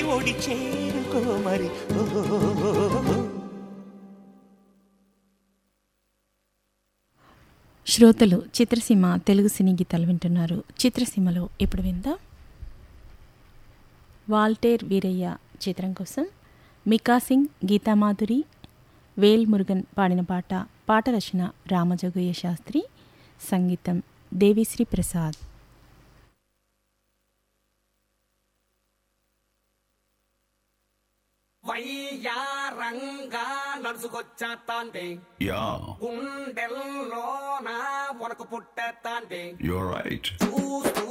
ఒడి చేరుకో మరి ఓ శ్రోతలు చిత్రసీమ తెలుగు సినీ గీతాలు వింటున్నారు చిత్రసీమలో ఇప్పుడు విందాం వాల్టేర్ వీరయ్య చిత్రం కోసం మికా సింగ్ గీతామాధురి వేల్ మురుగన్ పాడిన పాట పాట రచన రామజోగయ్య శాస్త్రి సంగీతం దేవిశ్రీ ప్రసాద్ వయ్యారంగా నడుచుకొచ్చేస్తాంది Yeah, గుండెల్లో నా వరకు పుట్టేస్తాంది you're right. చూస్తూ